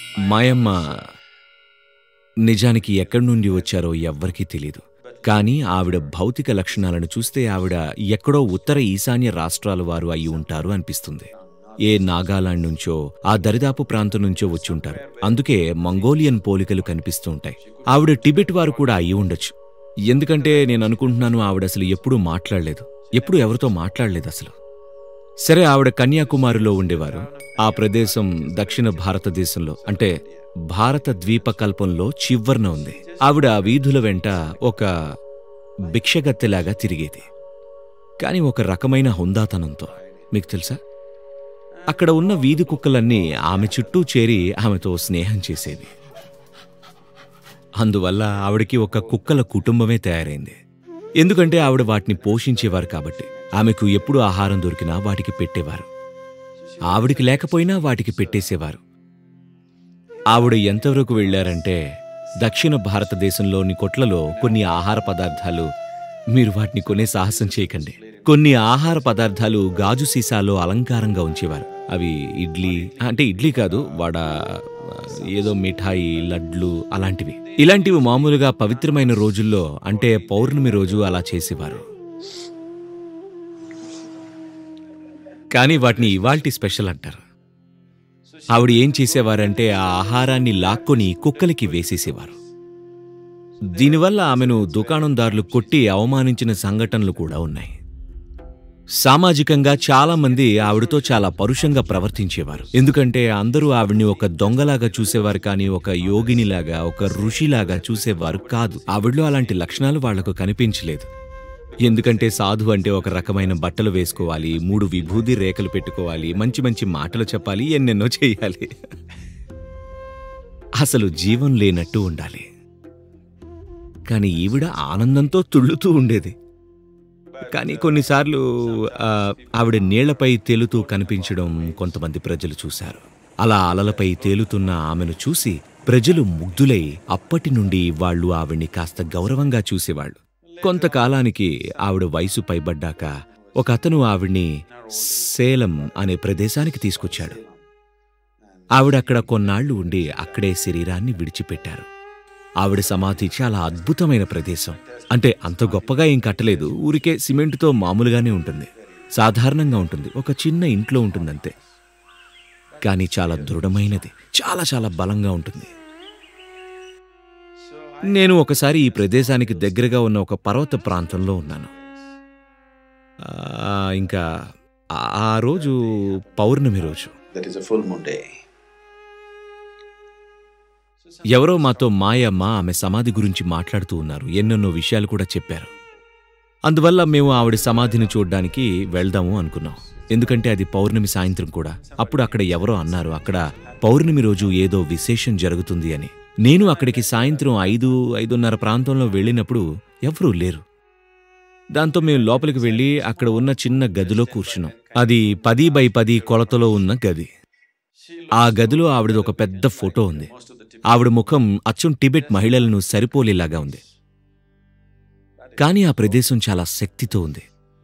మాయమ్మ నిజానికి ఎక్కడి నుండి వచ్చారో ఎవ్వరికీ తెలీదు కానీ ఆవిడ భౌతిక లక్షణాలను చూస్తే ఆవిడ ఎక్కడో ఉత్తర ఈశాన్య రాష్ట్రాల వారు అయి ఉంటారు అనిపిస్తుంది ఏ నాగాలాండ్ నుంచో ఆ దరిదాపు ప్రాంతం నుంచో వచ్చి ఉంటారు అందుకే మంగోలియన్ పోలికలు కనిపిస్తూ ఉంటాయి ఆవిడ టిబెట్ వారు కూడా అయి ఉండొచ్చు ఎందుకంటే నేను అనుకుంటున్నాను ఆవిడ అసలు ఎప్పుడూ మాట్లాడలేదు ఎప్పుడు ఎవరితో మాట్లాడలేదు అసలు సరే ఆవిడ కన్యాకుమారిలో ఉండేవారు ఆ ప్రదేశం దక్షిణ భారతదేశంలో అంటే భారత ద్వీపకల్పంలో చివర్న ఉంది ఆవిడ ఆ వీధుల వెంట ఒక భిక్షగత్తెలాగా తిరిగేది కాని ఒక రకమైన హుందాతనంతో మీకు తెలుసా అక్కడ ఉన్న వీధి కుక్కలన్నీ ఆమె చుట్టూ చేరి ఆమెతో స్నేహం చేసేవి అందువల్ల ఆవిడకి ఒక కుక్కల కుటుంబమే తయారైంది ఎందుకంటే ఆవిడ వాటిని పోషించేవారు కాబట్టి ఆమెకు ఎప్పుడు ఆహారం దొరికినా వాటికి పెట్టేవారు ఆవిడికి లేకపోయినా వాటికి పెట్టేసేవారు ఆవిడ ఎంతవరకు వెళ్ళారంటే దక్షిణ భారతదేశంలోని కొట్లలో కొన్ని ఆహార పదార్థాలు మీరు వాటిని కొనే సాహసం చేయకండి కొన్ని ఆహార పదార్థాలు గాజు సీసాలో అలంకారంగా ఉంచేవారు అవి ఇడ్లీ అంటే ఇడ్లీ కాదు వడ ఏదో మిఠాయి లడ్లు అలాంటివి ఇలాంటివి మామూలుగా పవిత్రమైన రోజుల్లో అంటే పౌర్ణమి రోజు అలా చేసేవారు కానీ వాటిని ఇవాల్టి స్పెషల్ అంటారు ఆవిడ ఏం చేసేవారంటే ఆ ఆహారాన్ని లాక్కొని కుక్కలకి వేసేసేవారు దీనివల్ల ఆమెను దుకాణందారులు కొట్టి అవమానించిన సంఘటనలు కూడా ఉన్నాయి సామాజికంగా చాలా మంది ఆవిడతో చాలా పరుషంగా ప్రవర్తించేవారు ఎందుకంటే అందరూ ఆవిడ్ని ఒక దొంగలాగా చూసేవారు కానీ ఒక యోగినిలాగా ఒక ఋషిలాగా చూసేవారు కాదు ఆవిడలో అలాంటి లక్షణాలు వాళ్లకు కనిపించలేదు ఎందుకంటే సాధు అంటే ఒక రకమైన బట్టలు వేసుకోవాలి మూడు విభూది రేఖలు పెట్టుకోవాలి మంచి మంచి మాటలు చెప్పాలి ఎన్నెన్నో చేయాలి అసలు జీవం లేనట్టు ఉండాలి కానీ ఈవిడ ఆనందంతో తుళ్ళుతూ ఉండేది కానీ కొన్నిసార్లు ఆ, ఆవిడ నీళ్లపై తేలుతూ కనిపించడం కొంతమంది ప్రజలు చూశారు అలా అలలపై తేలుతున్న ఆమెను చూసి ప్రజలు ముగ్ధులై అప్పటి నుండి వాళ్ళు ఆవిడ్ని కాస్త గౌరవంగా చూసేవాళ్ళు కొంతకాలానికి ఆవిడ వయసు పైబడ్డాక ఒక అతను ఆవిడ్ని సేలం అనే ప్రదేశానికి తీసుకొచ్చాడు ఆవిడ అక్కడ కొన్నాళ్లు ఉండి అక్కడే శరీరాన్ని విడిచిపెట్టారు ఆవిడ సమాధి చాలా అద్భుతమైన ప్రదేశం అంటే అంత గొప్పగా ఏం కట్టలేదు ఊరికే సిమెంటుతో మామూలుగానే ఉంటుంది సాధారణంగా ఉంటుంది ఒక చిన్న ఇంట్లో ఉంటుందంతే కానీ చాలా దృఢమైనది చాలా చాలా బలంగా ఉంటుంది నేను ఒకసారి ఈ ప్రదేశానికి దగ్గరగా ఉన్న ఒక పర్వత ప్రాంతంలో ఉన్నాను ఆ, ఇంకా ఆ- ఆ రోజు పౌర్ణమి రోజు That is a full moon day. ఎవరో మాతో మాయమ్మ ఆమె సమాధి గురించి మాట్లాడుతూ ఉన్నారు ఎన్నెన్నో విషయాలు కూడా చెప్పారు అందువల్ల మేము ఆవిడ సమాధిని చూడ్డానికి వెళ్దాము అనుకున్నాం ఎందుకంటే అది పౌర్ణమి సాయంత్రం కూడా అప్పుడు అక్కడ ఎవరో అన్నారు అక్కడ పౌర్ణమి రోజు ఏదో విశేషం జరుగుతుంది అని నేను అక్కడికి సాయంత్రం ఐదు ఐదున్నర ప్రాంతంలో వెళ్ళినప్పుడు ఎవరూ లేరు దాంతో మేము లోపలికి వెళ్ళి అక్కడ ఉన్న చిన్న గదిలో కూర్చున్నాం అది పది బై పది కొలతలో ఉన్న గది ఆ గదిలో ఆవిడది ఒక పెద్ద ఫోటో ఉంది ఆవిడ ముఖం అచ్చం టిబెట్ మహిళలను సరిపోలేలాగా ఉంది కానీ ఆ ప్రదేశం చాలా శక్తితో ఉంది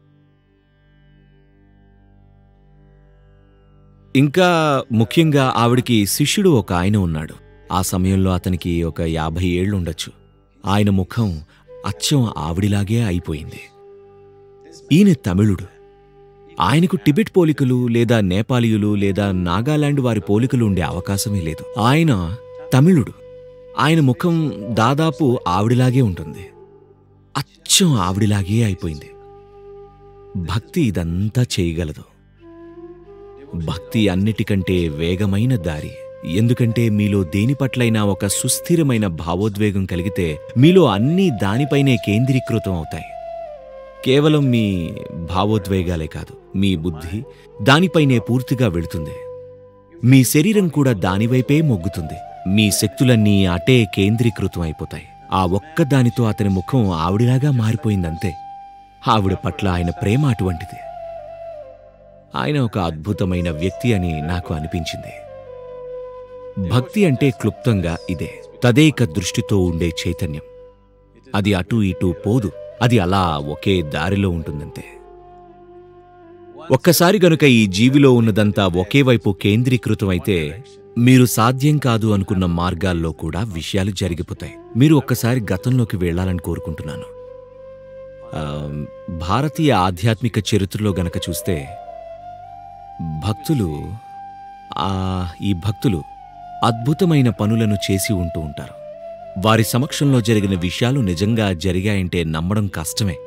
ఇంకా ముఖ్యంగా ఆవిడికి శిష్యుడు ఒక ఆయన ఉన్నాడు ఆ సమయంలో అతనికి ఒక యాభై ఏళ్ళు ఉండొచ్చు ఆయన ముఖం అచ్చం ఆవిడిలాగే అయిపోయింది ఈయన తమిళుడు ఆయనకు టిబెట్ పోలికలు లేదా నేపాలీయులు లేదా నాగాలాండ్ వారి పోలికలు ఉండే అవకాశమే లేదు ఆయన తమిళుడు ఆయన ముఖం దాదాపు ఆవిడిలాగే ఉంటుంది అచ్చం ఆవిడిలాగే అయిపోయింది భక్తి ఇదంతా చేయగలదు భక్తి అన్నిటికంటే వేగమైన దారి ఎందుకంటే మీలో దేని పట్లైనా ఒక సుస్థిరమైన భావోద్వేగం కలిగితే మీలో అన్నీ దానిపైనే కేంద్రీకృతం అవుతాయి కేవలం మీ భావోద్వేగాలే కాదు మీ బుద్ధి దానిపైనే పూర్తిగా వెళుతుంది మీ శరీరం కూడా దానివైపే మొగ్గుతుంది మీ శక్తులన్నీ అటే కేంద్రీకృతం అయిపోతాయి ఆ ఒక్క దానితో అతని ముఖం ఆవిడిలాగా మారిపోయిందంతే ఆవిడ పట్ల ఆయన ప్రేమ అటువంటిది ఆయన ఒక అద్భుతమైన వ్యక్తి అని నాకు అనిపించింది భక్తి అంటే క్లుప్తంగా ఇదే తదేక దృష్టితో ఉండే చైతన్యం అది అటు ఇటు పోదు అది అలా ఒకే దారిలో ఉంటుందంతే ఒక్కసారి గనుక ఈ జీవిలో ఉన్నదంతా ఒకే వైపు కేంద్రీకృతమైతే మీరు సాధ్యం కాదు అనుకున్న మార్గాల్లో కూడా విషయాలు జరిగిపోతాయి మీరు ఒక్కసారి గతంలోకి వెళ్ళాలని కోరుకుంటున్నాను ఆ, భారతీయ ఆధ్యాత్మిక చరిత్రలో గనక చూస్తే భక్తులు ఆ ఈ భక్తులు అద్భుతమైన పనులను చేసి ఉంటూ ఉంటారు వారి సమక్షంలో జరిగిన విషయాలు నిజంగా జరిగాయంటే నమ్మడం కష్టమే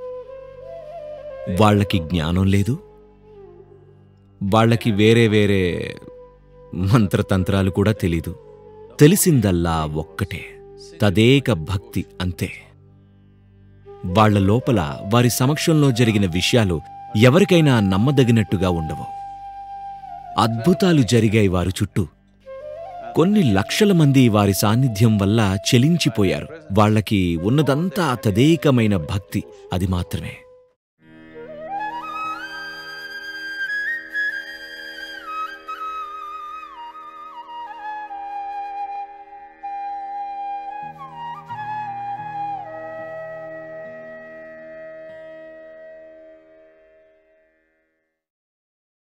వాళ్ళకి జ్ఞానం లేదు వాళ్ళకి వేరే వేరే మంత్రతంత్రాలు కూడా తెలీదు తెలిసిందల్లా ఒక్కటే తదేక భక్తి అంతే వాళ్ళ లోపల వారి సమక్షంలో జరిగిన విషయాలు ఎవరికైనా నమ్మదగినట్టుగా ఉండవు అద్భుతాలు జరిగాయి వారి చుట్టూ కొన్ని లక్షల మంది వారి సాన్నిధ్యం వల్ల చెలించిపోయారు వాళ్ళకి ఉన్నదంతా తదేకమైన భక్తి అది మాత్రమే